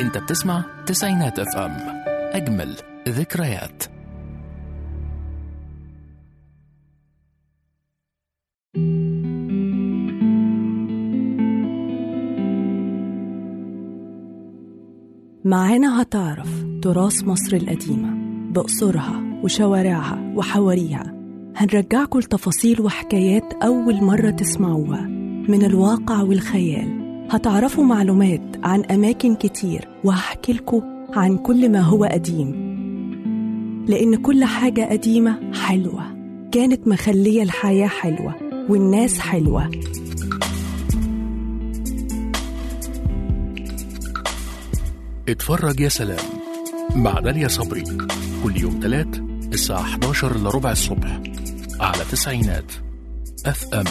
انت بتسمع تسعينات اف ام اجمل ذكريات معانا هتعرف تراث مصر القديمة بقصرها وشوارعها وحواريها هنرجعكم لتفاصيل وحكايات أول مرة تسمعوها من الواقع والخيال هتعرفوا معلومات عن أماكن كتير وهحكي لكم عن كل ما هو قديم لأن كل حاجة قديمة حلوة كانت مخلية الحياة حلوة والناس حلوة اتفرج يا سلام مع داليا صبري كل يوم تلات الساعة 11 إلا ربع الصبح على تسعينات اف ام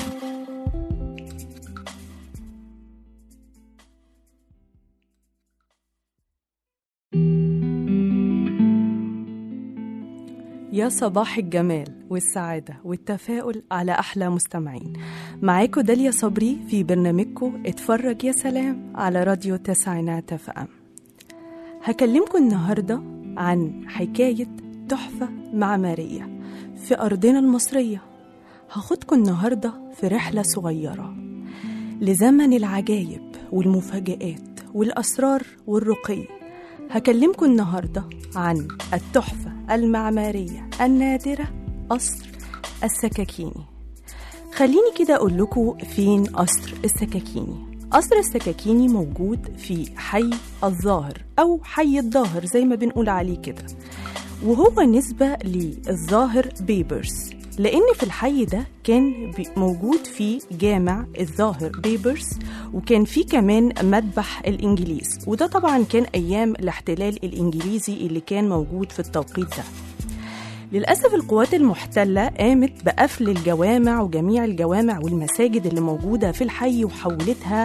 يا صباح الجمال والسعادة والتفاؤل على أحلى مستمعين معاكم داليا صبري في برنامجكم اتفرج يا سلام على راديو تسعينات اف ام هكلمكم النهاردة عن حكاية تحفة معمارية في أرضنا المصرية هاخدكم النهاردة في رحلة صغيرة لزمن العجايب والمفاجآت والأسرار والرقي هكلمكم النهاردة عن التحفة المعمارية النادرة قصر السكاكيني خليني كده أقول لكم فين قصر السكاكيني قصر السكاكيني موجود في حي الظاهر أو حي الظاهر زي ما بنقول عليه كده وهو نسبة للظاهر بيبرز لأن في الحي ده كان بي- موجود فيه جامع الظاهر بيبرز وكان فيه كمان مذبح الإنجليز وده طبعا كان أيام الاحتلال الإنجليزي اللي كان موجود في التوقيت ده للأسف القوات المحتلة قامت بقفل الجوامع وجميع الجوامع والمساجد اللي موجودة في الحي وحولتها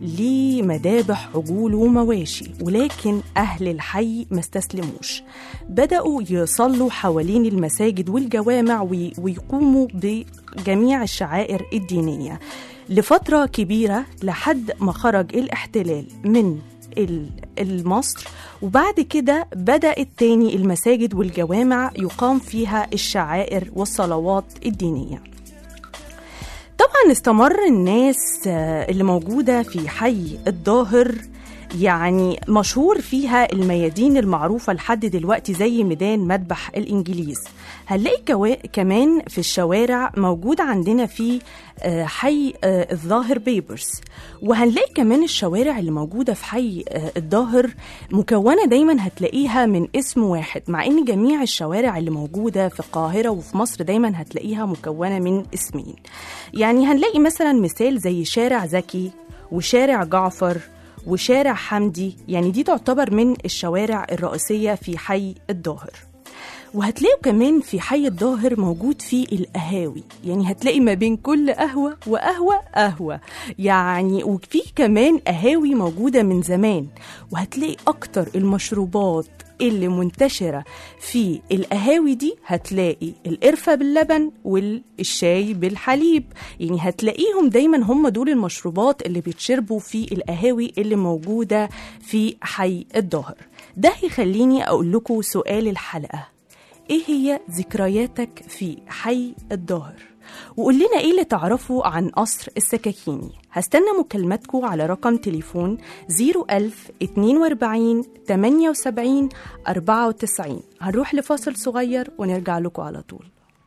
لمذابح عجول ومواشي ولكن أهل الحي ما استسلموش بدأوا يصلوا حوالين المساجد والجوامع وي- ويقوموا بجميع الشعائر الدينية لفترة كبيرة لحد ما خرج الاحتلال من ال- المصر وبعد كده بدأت تاني المساجد والجوامع يقام فيها الشعائر والصلوات الدينية طبعا استمر الناس آه، اللي موجودة في حي الظاهر يعني مشهور فيها الميادين المعروفة لحد دلوقتي زي ميدان مذبح الإنجليز هنلاقي كوا... كمان في الشوارع موجود عندنا في آه، حي آه، الظاهر بيبرز وهنلاقي كمان الشوارع اللي موجودة في حي آه، الظاهر مكونة دايما هتلاقيها من اسم واحد مع ان جميع الشوارع اللي موجودة في القاهرة وفي مصر دايما هتلاقيها مكونة من اسمين يعني هنلاقي مثلا مثال زي شارع زكي وشارع جعفر وشارع حمدي يعني دي تعتبر من الشوارع الرئيسية في حي الظاهر وهتلاقوا كمان في حي الظاهر موجود فيه القهاوي يعني هتلاقي ما بين كل قهوة وقهوة قهوة يعني وفي كمان قهاوي موجودة من زمان وهتلاقي أكتر المشروبات اللي منتشرة في القهاوي دي هتلاقي القرفة باللبن والشاي بالحليب يعني هتلاقيهم دايما هم دول المشروبات اللي بيتشربوا في القهاوي اللي موجودة في حي الظهر ده هيخليني أقول لكم سؤال الحلقة ايه هي ذكرياتك في حي الظهر وقول لنا ايه اللي تعرفوا عن قصر السكاكيني هستنى مكالماتكم على رقم تليفون 01000 42 78 94 هنروح لفاصل صغير ونرجع لكم على طول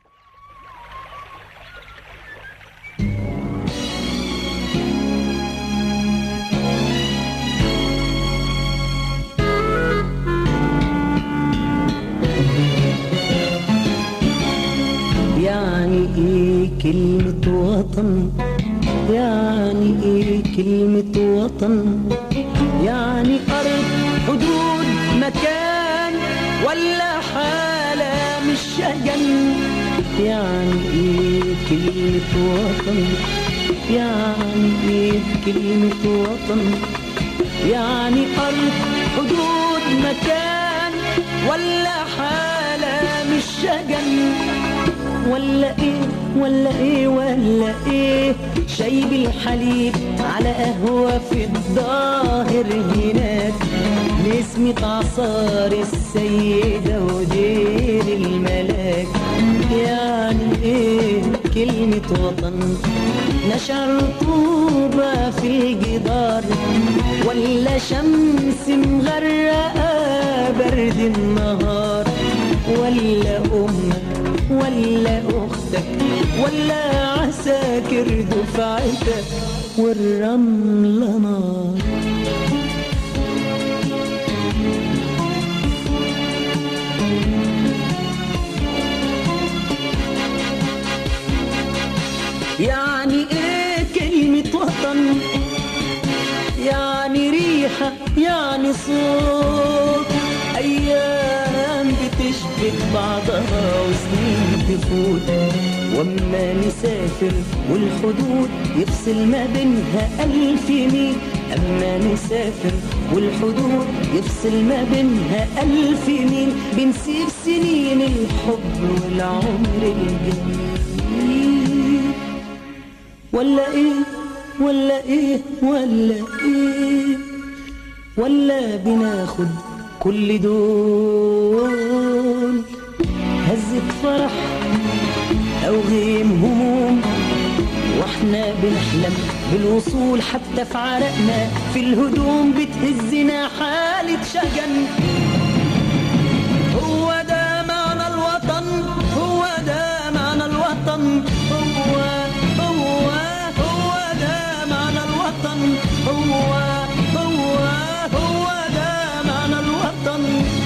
يعني ايه كلمة وطن يعني ايه كلمة وطن يعني أرض حدود مكان ولا حالة مش شجن يعني ايه كلمة وطن يعني ايه كلمة وطن يعني أرض حدود مكان ولا حالة مش شجن ولا ايه ولا ايه ولا ايه شاي بالحليب على قهوة في الظاهر هناك نسمة عصار السيدة ودير الملاك يعني ايه كلمة وطن نشر رطوبة في الجدار ولا شمس مغرقة برد النهار ولا أمك ولا أختك ولا عساكر دفعتك والرملة نار يعني ايه كلمة وطن يعني ريحة يعني صوت أيام بتشبك بعضها وسنين تفوت وأما نسافر والحدود يفصل ما بينها ألف ميل أما نسافر والحدود يفصل ما بينها ألف ميل بنسيب سنين الحب والعمر الجميل ولا ايه ولا ايه ولا ايه ولا بناخد كل دول هزة فرح او غيم هموم واحنا بنحلم بالوصول حتى في عرقنا في الهدوم بتهزنا حالة شجن هو ده معنى الوطن هو ده معنى الوطن هو هو هو ده معنى الوطن هو هو هو ده معنى الوطن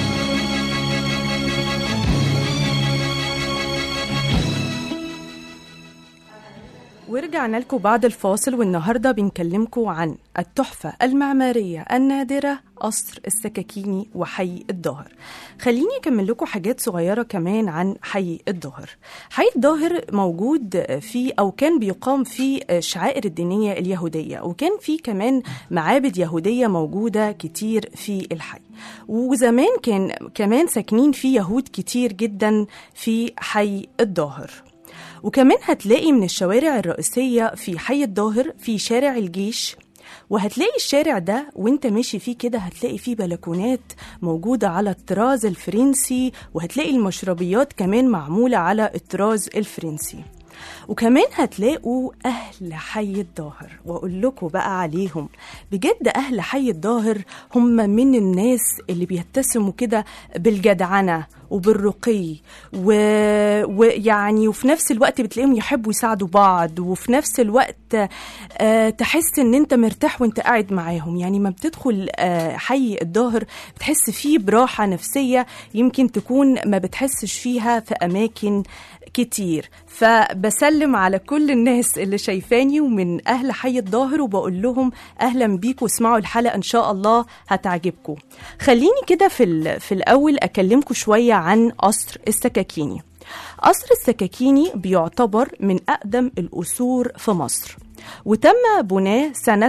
ورجعنا لكم بعد الفاصل والنهارده بنكلمكم عن التحفة المعمارية النادرة قصر السكاكيني وحي الظاهر خليني أكمل لكم حاجات صغيرة كمان عن حي الظاهر حي الظاهر موجود في أو كان بيقام فيه الشعائر الدينية اليهودية وكان في كمان معابد يهودية موجودة كتير في الحي وزمان كان كمان ساكنين فيه يهود كتير جدا في حي الظاهر وكمان هتلاقي من الشوارع الرئيسية في حي الظاهر في شارع الجيش وهتلاقي الشارع ده وانت ماشي فيه كده هتلاقي فيه بلكونات موجودة على الطراز الفرنسي وهتلاقي المشربيات كمان معمولة على الطراز الفرنسي وكمان هتلاقوا أهل حي الظاهر وأقول لكم بقى عليهم بجد أهل حي الظاهر هم من الناس اللي بيتسموا كده بالجدعنة وبالرقي و... ويعني وفي نفس الوقت بتلاقيهم يحبوا يساعدوا بعض وفي نفس الوقت آه تحس ان انت مرتاح وانت قاعد معاهم يعني ما بتدخل آه حي الظاهر بتحس فيه براحة نفسية يمكن تكون ما بتحسش فيها في أماكن كتير فبسلم على كل الناس اللي شايفاني ومن أهل حي الظاهر وبقول لهم أهلا بيكم واسمعوا الحلقة إن شاء الله هتعجبكم خليني كده في, ال- في الأول أكلمكم شوية عن قصر السكاكيني قصر السكاكيني بيعتبر من أقدم القصور في مصر وتم بناه سنة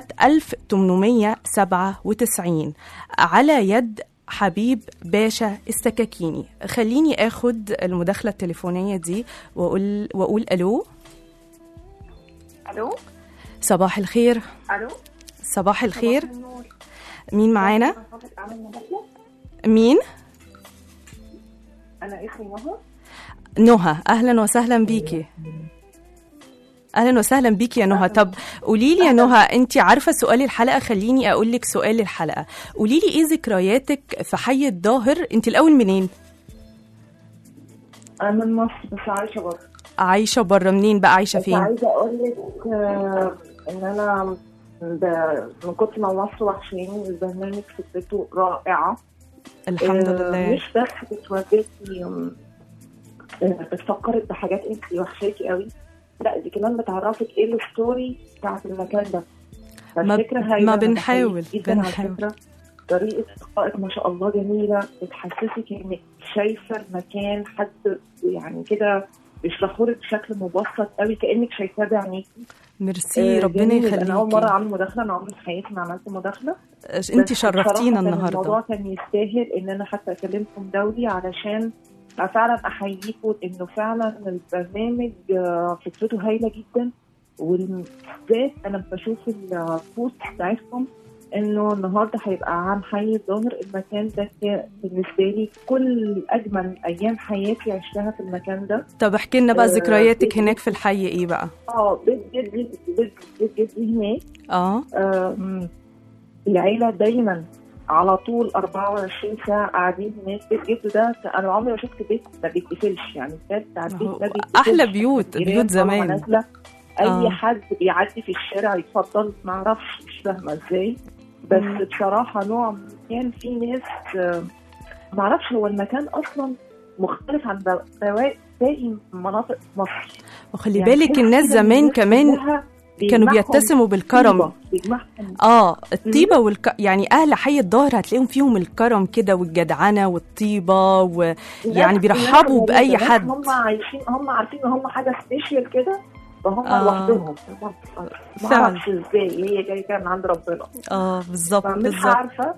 1897 على يد حبيب باشا السكاكيني خليني اخد المداخله التليفونيه دي واقول واقول الو الو صباح الخير الو صباح الخير صباح النور. مين معانا من فضلك أعمل مداخلة؟ مين انا اسمي نهى نهى اهلا وسهلا بيكي اهلا وسهلا بيكي يا نهى طب قولي لي يا نهى انت عارفه سؤال الحلقه خليني اقول لك سؤال الحلقه قولي لي ايه ذكرياتك في حي الظاهر انت الاول منين انا من مصر بس عايشه بره عايشه بره منين بقى عايشه بس فين عايزه اقول لك آه، ان انا ب- من كتر ما مصر وحشاني البرنامج فكرته رائعه الحمد آه، لله مش بس بتوريكي آم، آه، بتفكرك بحاجات انت وحشاكي قوي لا دي كمان بتعرفك ايه الستوري بتاعت المكان ده ما- فالفكرة ما هايلة، أنا بنحاول، بحييك جدا على بنحاول. فكرة. طريقة إلقائك ما شاء الله جميلة بتحسسك إنك شايفة المكان حد يعني كده بيشرحهولك بشكل مبسط قوي كأنك شايفاه بعينيكي ميرسي آه، ربنا جميل. أنا أول مرة يخليكي أعمل مداخلة أنا عمري في حياتي ما عملت مداخلة انت بس شرفتينا بصراحة كان الموضوع النهارده كان يستاهل إن أنا حتى أكلمكم دولي علشان فعلا احييكم انه فعلا البرنامج آه، فكرته هايله جدا وبالذات انا بشوف البوست بتاعتكم انه النهارده هيبقى عن حي الظاهر المكان ده كان بالنسبه لي كل اجمل ايام حياتي عشتها في المكان ده طب احكي لنا بقى آه، ذكرياتك بيت- هناك في الحي ايه بقى اه بيت جدي بيت بيت جدي هناك اه آم، العيلة دايما على طول 24 ساعة قاعدين هناك بيت جده ده أنا عمري ما شفت بيت ما بيتقفلش يعني بجد بتاع البيت هو ده بيتقفلش. احلى بيوت جيران بيوت طالعة زمان نازلة أي آه. حد بيعدي في الشارع يتفضل ما أعرفش مش فاهمة إزاي بس مم. بصراحة نوع من- كان في ناس آم، ما أعرفش هو المكان أصلا مختلف عن بوا- باقي مناطق مصر وخلي يعني بالك تحس الناس كده إن زمان الناس كمان كلها كانوا بيجمعهم بيتسموا بالكرم طيبة، بيجمعهم اه الطيبه والك... يعني اهل حي الظهر هتلاقيهم فيهم الكرم كده والجدعنه والطيبه و... يعني ناس- بيرحبوا ناس بأي غريبة، ناس حد. هم عايشين هم عارفين ان هم حاجه سبيشال كده فهم آه. لوحدهم ما فعلا. اعرفش ازاي هي جايه كده من عند ربنا اه بالظبط فمش بالظبط عارفه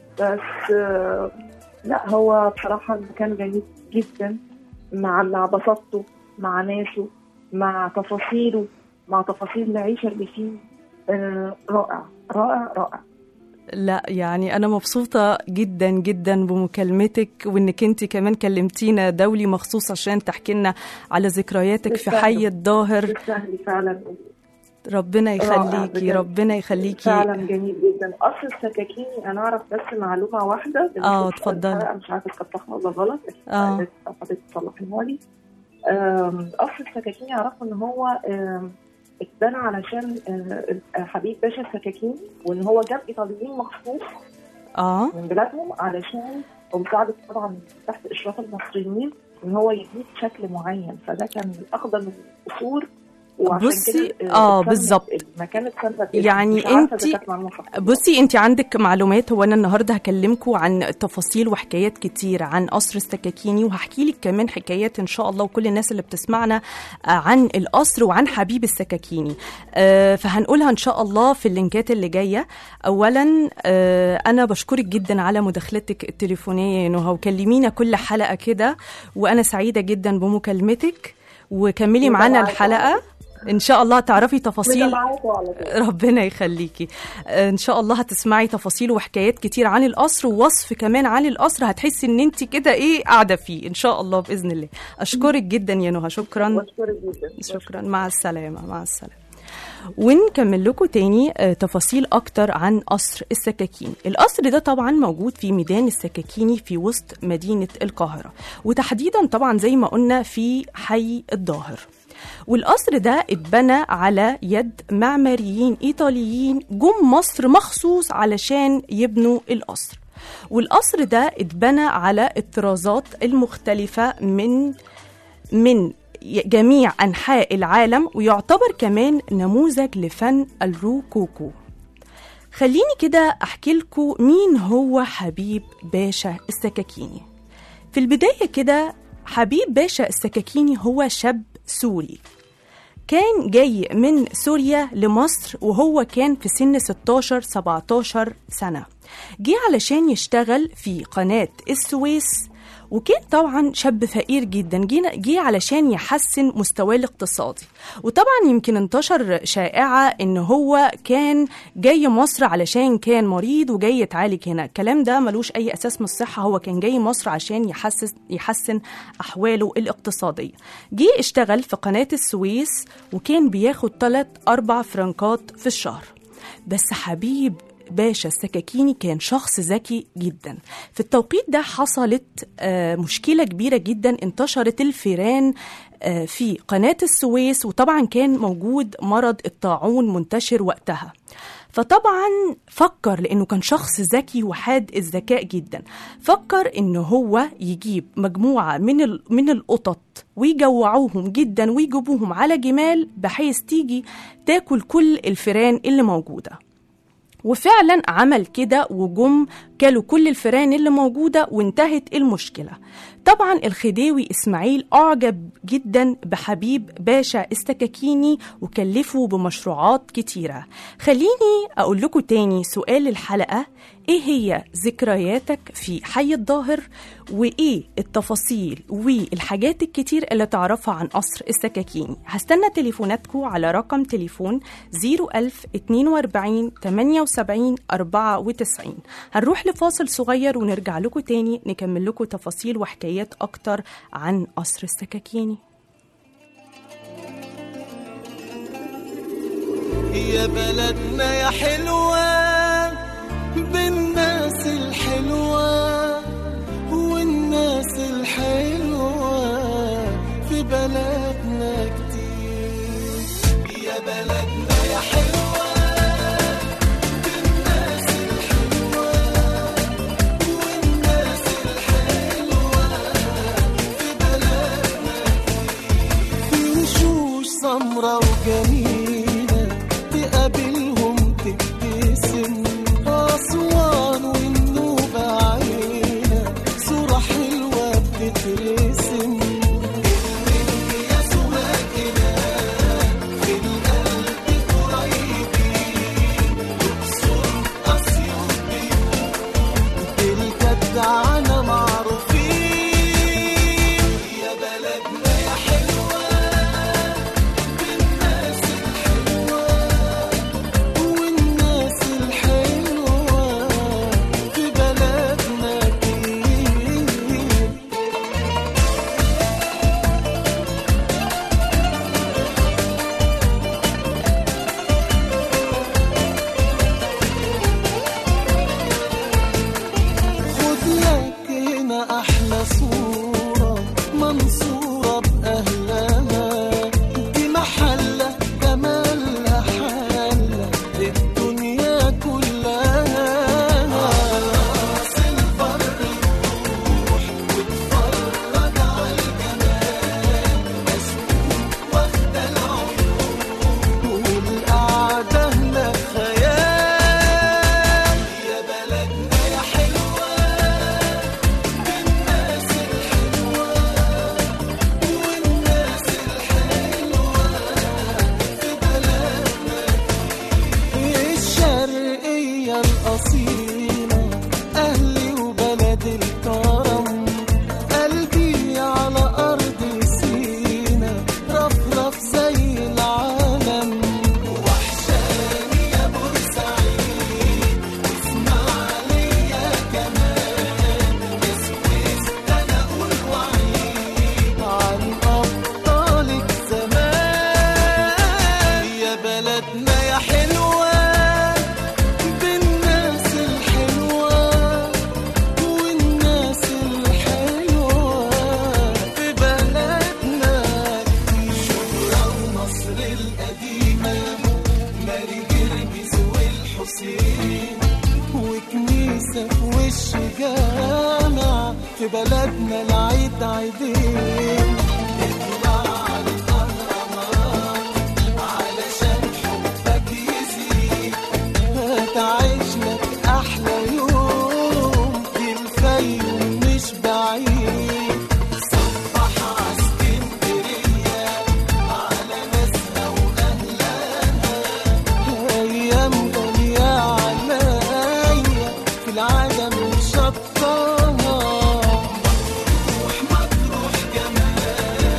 بس آه، لا هو بصراحه المكان جميل جدا مع مع بساطته مع ناسه مع تفاصيله مع تفاصيل العيشه اللي فيه آه، رائع رائع رائع لا يعني انا مبسوطه جدا جدا بمكالمتك وانك انت كمان كلمتينا دولي مخصوص عشان تحكي لنا على ذكرياتك في بالفعل. حي الظاهر بالسهل فعلا ربنا رائع يخليكي بجد. ربنا يخليكي فعلا جميل جدا قصر السكاكيني انا اعرف بس معلومه واحده بالنسبة آه، للسؤال اتفضلي. ده، مش عارفه كانت صح ولا غلط آه. بس حضرتك تصلحيها لي آم، قصر السكاكيني اعرفه ان هو آم، اتبنى علشان آه، حبيب باشا السكاكيني وان هو جاب ايطاليين مخصوص اه من بلادهم علشان ومساعدة طبعا تحت اشراف المصريين ان هو يبنيه بشكل معين فده كان من اقدم القصور وعشان بصي، كده آه، اتسمت- بالظبط. المكان اتسمى باسمه. يعني مش عارفة إذا انتي- كانت معلومة صح. بصي انت عندك معلومات هو انا النهارده هكلمكم عن تفاصيل وحكايات كتير عن قصر السكاكيني وهحكي لك كمان حكايات ان شاء الله وكل الناس اللي بتسمعنا آه، عن القصر وعن حبيب السكاكيني آه، فهنقولها ان شاء الله في اللينكات اللي جايه اولا آه، انا بشكرك جدا على مداخلتك التليفونيه يا نهى وكلمينا كل حلقه كده وانا سعيده جدا بمكالمتك وكملي معانا متابعاكم. الحلقه ان شاء الله تعرفي تفاصيل متابعاكم على طول. ربنا يخليكي آه، ان شاء الله هتسمعي تفاصيل وحكايات كتير عن القصر ووصف كمان عن القصر هتحسي ان انت كده ايه قاعده فيه ان شاء الله باذن الله اشكرك جدا يا نهى شكرا بشكرك جدا شكرا مع السلامه مع السلامه ونكمل لكم تاني آه، تفاصيل أكتر عن قصر السكاكين القصر ده طبعا موجود في ميدان السكاكيني في وسط مدينة القاهرة وتحديدا طبعا زي ما قلنا في حي الظاهر والقصر ده اتبنى على يد معماريين إيطاليين جم مصر مخصوص علشان يبنوا القصر والقصر ده اتبنى على الطرازات المختلفة من من جميع أنحاء العالم ويعتبر كمان نموذج لفن الروكوكو خليني كده أحكي لكم مين هو حبيب باشا السكاكيني في البداية كده حبيب باشا السكاكيني هو شاب سوري كان جاي من سوريا لمصر وهو كان في سن 16 17 سنة جه علشان يشتغل في قناة السويس وكان طبعا شاب فقير جدا جه جه علشان يحسن مستواه الاقتصادي وطبعا يمكن انتشر شائعة ان هو كان جاي مصر علشان كان مريض وجاي يتعالج هنا الكلام ده ملوش اي اساس من الصحة هو كان جاي مصر عشان يحسس يحسن احواله الاقتصادية جه اشتغل في قناة السويس وكان بياخد 3 4 فرنكات في الشهر بس حبيب باشا السكاكيني كان شخص ذكي جدا في التوقيت ده حصلت آه، مشكلة كبيرة جدا انتشرت الفيران آه، في قناة السويس وطبعا كان موجود مرض الطاعون منتشر وقتها فطبعا فكر لانه كان شخص ذكي وحاد الذكاء جدا فكر ان هو يجيب مجموعه من ال- من القطط ويجوعوهم جدا ويجيبوهم على جمال بحيث تيجي تاكل كل الفيران اللي موجوده وفعلا عمل كده وجم كلوا كل الفئران اللي موجودة وانتهت المشكلة طبعا الخديوي إسماعيل أعجب جدا بحبيب باشا السكاكيني وكلفه بمشروعات كتيرة خليني أقول لكم تاني سؤال الحلقة إيه هي ذكرياتك في حي الظاهر وإيه التفاصيل والحاجات الكتير اللي تعرفها عن قصر السكاكيني هستنى تليفوناتكم على رقم تليفون 01042 78 94 هنروح لفاصل صغير ونرجع لكم تاني نكمل لكم تفاصيل وحكايات أكتر عن قصر السكاكيني يا بلدنا يا حلوة بالناس الحلوة والناس الحلوة في بلدنا كتير يا بلدنا يا حلوة بالناس الحلوة والناس الحلوة في بلدنا في وشوش سمرة وجميلة تقابلهم تبتسم أسوان والنوبة عينة صورة حلوة بتترسم يا سواكنا في القلب قريبين أقصر أسيوط بالجدعنة معروفين يا بلدنا يا حلوة بالناس الحلوة والناس الحلوة في بلدنا كتير خد لك هنا احلى صورة منصورة باهلها دي محلة جمالها حالة الدنيا كلها راس البر روح واتفرج على الجمال مسكون واخدة العيون والقعدة هنا خيال يا بلدنا يا حلوة بالناس الحلوة والناس الحلوة في بلدنا الشرقية الأصيلة أهلي وبلد الكرم قلبي على أرض سينا رفرف زي العالم وحشاني يا بورسعيد واسماعيلية كمان يا سويس أنا أقول وعيد عن أبطالك زمان يا بلدنا يا حلوة بالناس الحلوة والناس الحلوة في بلدنا شبرا ومصر القديمة ماري جرجس والحسين وكنيسة في وش جامع في بلدنا العيد عيدين اطلع على الأهرامات علشان حبك يزيد هتعيش لك احلى يوم في الفيوم مش بعيد صبح عاسكندرية على ناسها واهلها ايام غالية عليا في العالم شطها مطروح مطروح جمال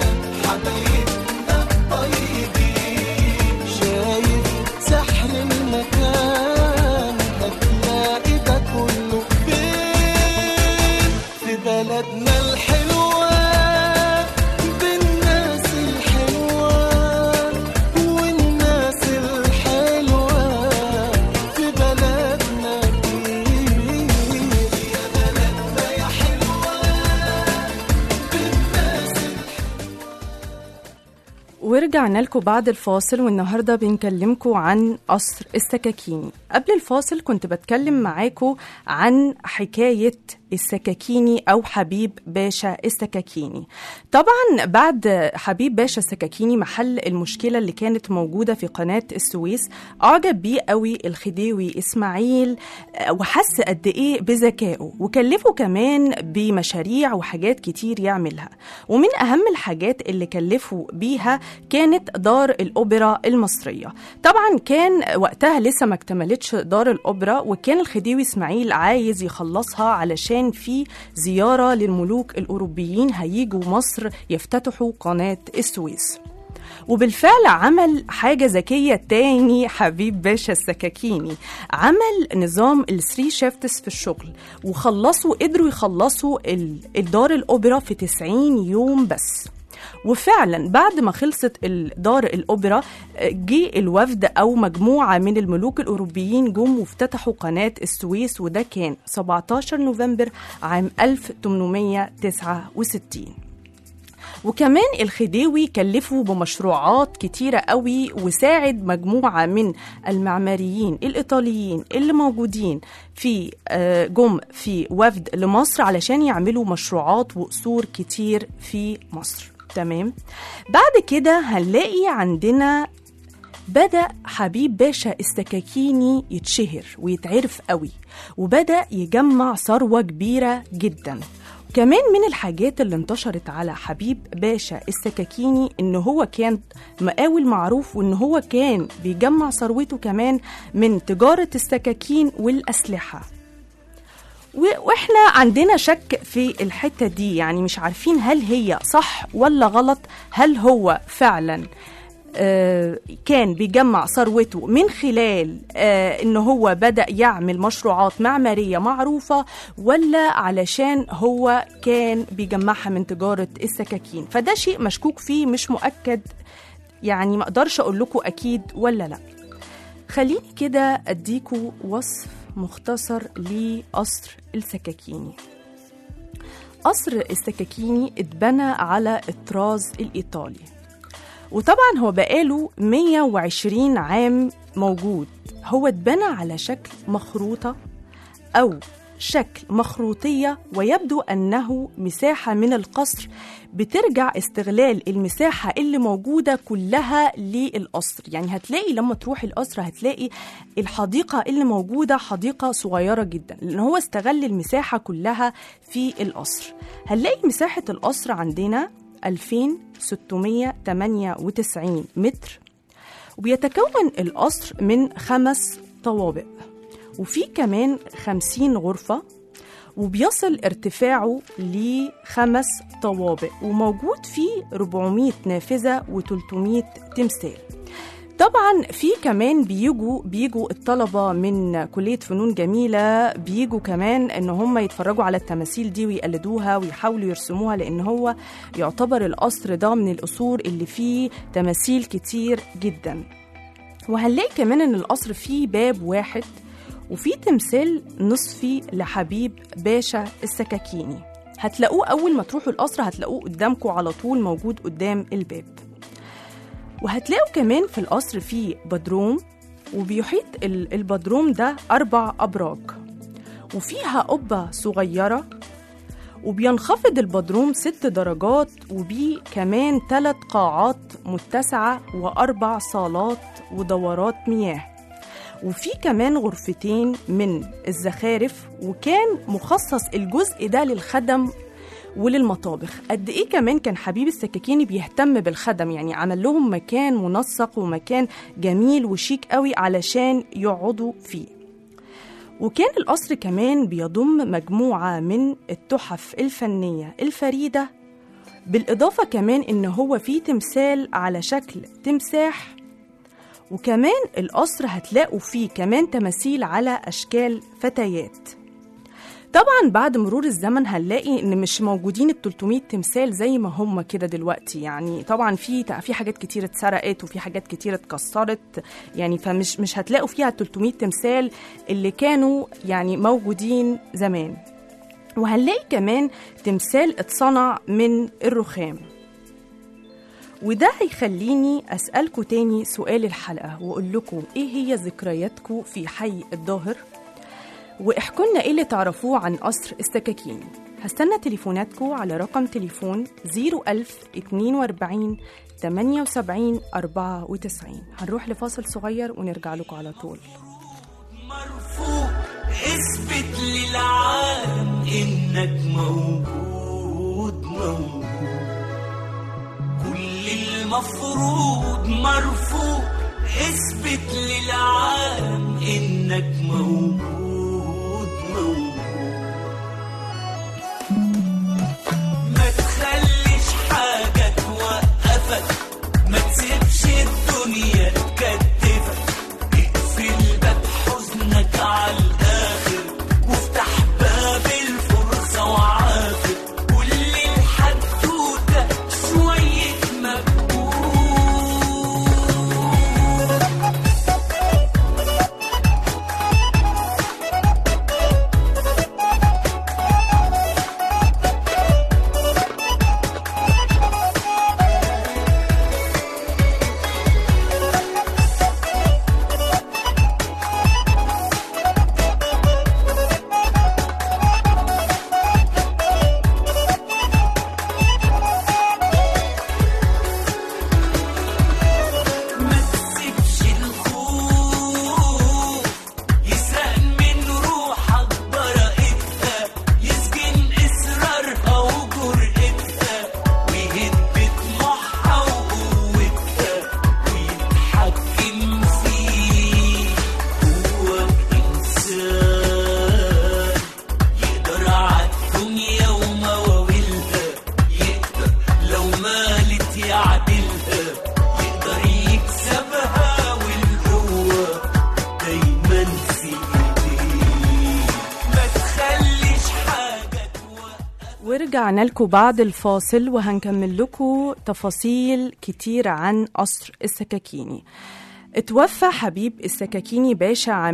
ورجعنا لكم بعد الفاصل والنهارده بنكلمكم عن قصر السكاكيني قبل الفاصل كنت بتكلم معاكم عن حكاية السكاكيني أو حبيب باشا السكاكيني طبعا بعد حبيب باشا السكاكيني محل المشكلة اللي كانت موجودة في قناة السويس أعجب بيه قوي الخديوي إسماعيل آه، وحس قد إيه بذكائه وكلفه كمان بمشاريع وحاجات كتير يعملها ومن أهم الحاجات اللي كلفه بيها كانت دار الأوبرا المصرية طبعا كان وقتها لسه ما اكتملتش دار الأوبرا وكان الخديوي إسماعيل عايز يخلصها علشان في زيارة للملوك الأوروبيين هيجوا مصر يفتتحوا قناة السويس وبالفعل عمل حاجة ذكية تاني حبيب باشا السكاكيني عمل نظام الثري شيفتس في الشغل وخلصوا قدروا يخلصوا ال- الدار الأوبرا في 90 يوم بس وفعلا بعد ما خلصت ال- دار الأوبرا آه، جه الوفد أو مجموعة من الملوك الأوروبيين جم وافتتحوا قناة السويس وده كان 17 نوفمبر عام 1869 وكمان الخديوي كلفه بمشروعات كتيرة قوي وساعد مجموعة من المعماريين الإيطاليين اللي موجودين في آه، جم في وفد لمصر علشان يعملوا مشروعات وقصور كتير في مصر تمام بعد كده هنلاقي عندنا بدأ حبيب باشا السكاكيني يتشهر ويتعرف قوي وبدأ يجمع ثروة كبيرة جدا كمان من الحاجات اللي انتشرت على حبيب باشا السكاكيني ان هو كان مقاول معروف وان هو كان بيجمع ثروته كمان من تجارة السكاكين والأسلحة و- واحنا عندنا شك في الحته دي يعني مش عارفين هل هي صح ولا غلط هل هو فعلا آه، كان بيجمع ثروته من خلال آه، ان هو بدا يعمل مشروعات معماريه معروفه ولا علشان هو كان بيجمعها من تجاره السكاكين فده شيء مشكوك فيه مش مؤكد يعني ما اقدرش اقول لكم اكيد ولا لا خليني كده اديكوا وصف مختصر لقصر السكاكيني قصر السكاكيني اتبنى على الطراز الإيطالي وطبعا هو بقاله 120 عام موجود هو اتبنى على شكل مخروطة أو شكل مخروطية ويبدو أنه مساحة من القصر بترجع استغلال المساحة اللي موجودة كلها للقصر يعني هتلاقي لما تروح القصر هتلاقي الحديقة اللي موجودة حديقة صغيرة جدا لأن هو استغل المساحة كلها في القصر هنلاقي مساحة القصر عندنا 2698 متر وبيتكون القصر من خمس طوابق وفي كمان 50 غرفة وبيصل ارتفاعه لخمس طوابق وموجود فيه 400 نافذة و300 تمثال طبعا في كمان بيجوا بيجوا الطلبة من كلية فنون جميلة بيجوا كمان ان هم يتفرجوا على التماثيل دي ويقلدوها ويحاولوا يرسموها لان هو يعتبر القصر ده من القصور اللي فيه تماثيل كتير جدا وهنلاقي كمان ان القصر فيه باب واحد وفي تمثال نصفي لحبيب باشا السكاكيني هتلاقوه أول ما تروحوا القصر هتلاقوه قدامكم على طول موجود قدام الباب وهتلاقوا كمان في القصر فيه بدروم وبيحيط ال- البدروم ده أربع أبراج وفيها قبة صغيرة وبينخفض البدروم ست درجات وبيه كمان ثلاث قاعات متسعة وأربع صالات ودورات مياه وفي كمان غرفتين من الزخارف وكان مخصص الجزء ده للخدم وللمطابخ قد ايه كمان كان حبيب السكاكيني بيهتم بالخدم يعني عمل لهم مكان منسق ومكان جميل وشيك قوي علشان يقعدوا فيه وكان القصر كمان بيضم مجموعة من التحف الفنية الفريدة بالإضافة كمان إن هو فيه تمثال على شكل تمساح وكمان القصر هتلاقوا فيه كمان تماثيل على أشكال فتيات طبعا بعد مرور الزمن هنلاقي ان مش موجودين ال 300 تمثال زي ما هم كده دلوقتي يعني طبعا في في حاجات كتير اتسرقت وفي حاجات كتير اتكسرت يعني فمش مش هتلاقوا فيها 300 تمثال اللي كانوا يعني موجودين زمان وهنلاقي كمان تمثال اتصنع من الرخام وده هيخليني أسألكوا تاني سؤال الحلقة وأقول لكم إيه هي ذكرياتكم في حي الظاهر واحكوا لنا إيه اللي تعرفوه عن قصر السكاكيني هستنى تليفوناتكم على رقم تليفون 01042 78 94 هنروح لفاصل صغير ونرجع لكم على طول مرفوع اثبت للعالم انك موجود موجود كل المفروض مرفوع اثبت للعالم انك موجود موجود ما تخليش حاجة توقفك ما تسيبش الدنيا تكتفك اقفل باب حزنك على الآخر وافتح باب الفرصة وعافر كل الحدوتة شوية مجهود ما تسيبش الخوف يسرق من روحك براءتها يسجن إصرارها وجرأتها ويهد طموحها وقوتها ويتحكم فيك جواك إنسان يقدر عالدنيا ومواويلها يقدر لو مالت يعدلها يقدر يكسبها والقوة دايما في ايديه ما تخليش حاجة توقف ورجعنا لكم بعد الفاصل وهنكمل لكم تفاصيل كتير عن قصر السكاكيني اتوفى حبيب السكاكيني باشا عام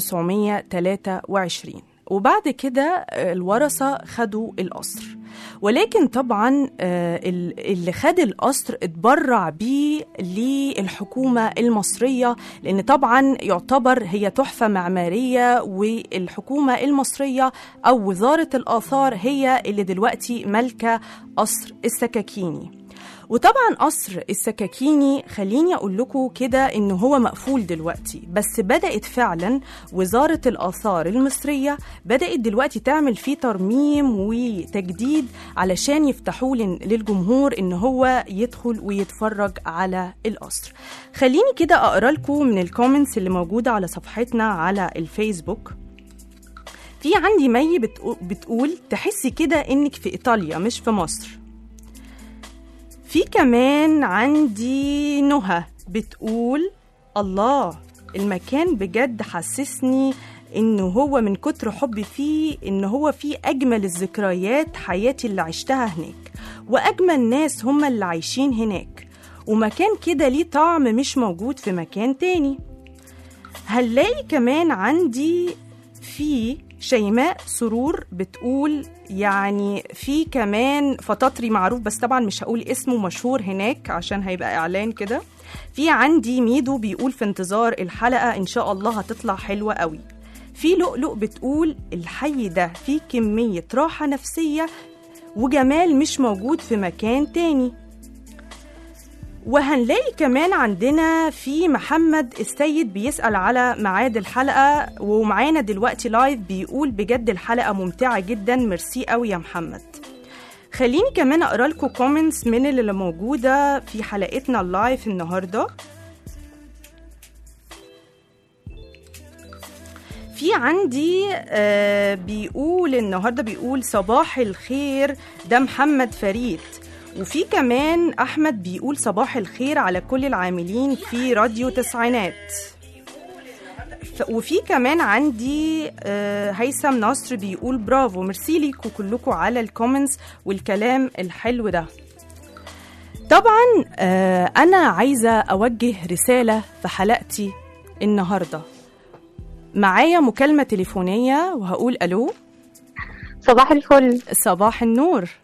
1923 وبعد كده الورثة خدوا القصر ولكن طبعا آه، ال- اللي خد القصر اتبرع بيه للحكومة المصرية لأن طبعا يعتبر هي تحفة معمارية والحكومة المصرية أو وزارة الآثار هي اللي دلوقتي مالكة قصر السكاكيني وطبعا قصر السكاكيني خليني اقول لكم كده ان هو مقفول دلوقتي بس بدات فعلا وزاره الاثار المصريه بدات دلوقتي تعمل فيه ترميم وتجديد علشان يفتحوه لل- للجمهور ان هو يدخل ويتفرج على القصر خليني كده اقرا لكم من الكومنتس اللي موجوده على صفحتنا على الفيسبوك في عندي مي بتقو- بتقول تحسي كده انك في ايطاليا مش في مصر في كمان عندي نهى بتقول الله المكان بجد حسسني انه هو من كتر حبي فيه ان هو فيه اجمل الذكريات حياتي اللي عشتها هناك واجمل ناس هم اللي عايشين هناك ومكان كده ليه طعم مش موجود في مكان تاني هنلاقي كمان عندي في شيماء سرور بتقول يعني في كمان فطاطري معروف بس طبعا مش هقول اسمه مشهور هناك عشان هيبقى اعلان كده في عندي ميدو بيقول في انتظار الحلقة ان شاء الله هتطلع حلوة قوي في لؤلؤ بتقول الحي ده فيه كمية راحة نفسية وجمال مش موجود في مكان تاني وهنلاقي كمان عندنا في محمد السيد بيسأل على ميعاد الحلقة ومعانا دلوقتي لايف بيقول بجد الحلقة ممتعة جدا ميرسي قوي يا محمد خليني كمان اقرا لكم كومنتس من اللي موجودة في حلقتنا اللايف النهارده في عندي آه بيقول النهارده بيقول صباح الخير ده محمد فريد وفي كمان احمد بيقول صباح الخير على كل العاملين في راديو تسعينات ف- وفي كمان عندي آه، هيثم نصر بيقول برافو ميرسي ليكوا كلكم على الكومنتس والكلام الحلو ده طبعا آه، انا عايزه اوجه رساله في حلقتي النهارده معايا مكالمه تليفونيه وهقول الو صباح الفل صباح النور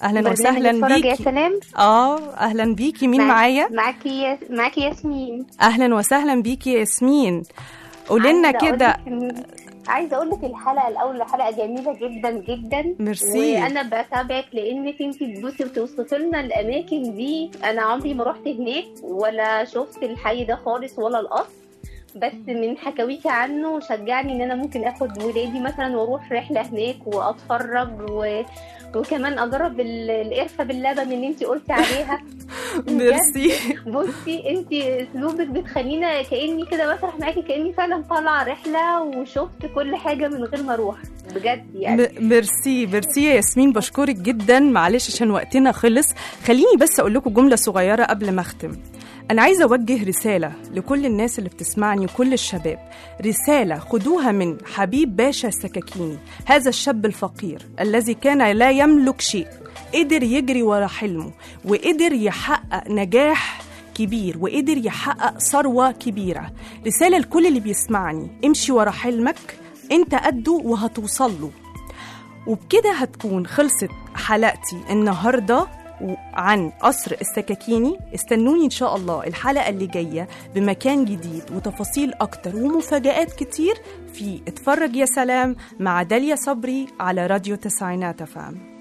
اهلا برنامج وسهلا اتفرج يا بيكي سلام اه اهلا بيكي مين مع- معايا معاكي يا- معاكي ياسمين اهلا وسهلا بيكي يا ياسمين قولي لنا عايزة أقول كده لك إن- عايزه اقول لك الحلقه الاول حلقه جميله جدا جدا ميرسي. وانا بتابعك لانك انت بتبصي وتوصفي لنا الاماكن دي انا عمري ما رحت هناك ولا شفت الحي ده خالص ولا القصر بس من حكاويكي عنه شجعني ان انا ممكن اخد ولادي مثلا واروح رحله هناك واتفرج و... وكمان اجرب ال- القرفه باللبن اللي انت قلتي عليها بجد. ميرسي بصي انت اسلوبك بتخلينا كاني كده بسرح معاكي كاني فعلا طالعه رحله وشفت كل حاجه من غير ما اروح بجد يعني م- ميرسي ميرسي يا ياسمين بشكرك جدا معلش عشان وقتنا خلص خليني بس اقول لكم جمله صغيره قبل ما اختم انا عايزه اوجه رساله لكل الناس اللي بتسمعني وكل الشباب رساله خدوها من حبيب باشا السكاكيني هذا الشاب الفقير الذي كان لا يملك شيء قدر يجري ورا حلمه وقدر يحقق نجاح كبير وقدر يحقق ثروة كبيرة رسالة لكل اللي بيسمعني امشي ورا حلمك انت قده وهتوصل له وبكده هتكون خلصت حلقتي النهارده و- عن قصر السكاكيني استنوني ان شاء الله الحلقه اللي جايه بمكان جديد وتفاصيل اكتر ومفاجات كتير في اتفرج يا سلام مع داليا صبري على راديو تسعينات فام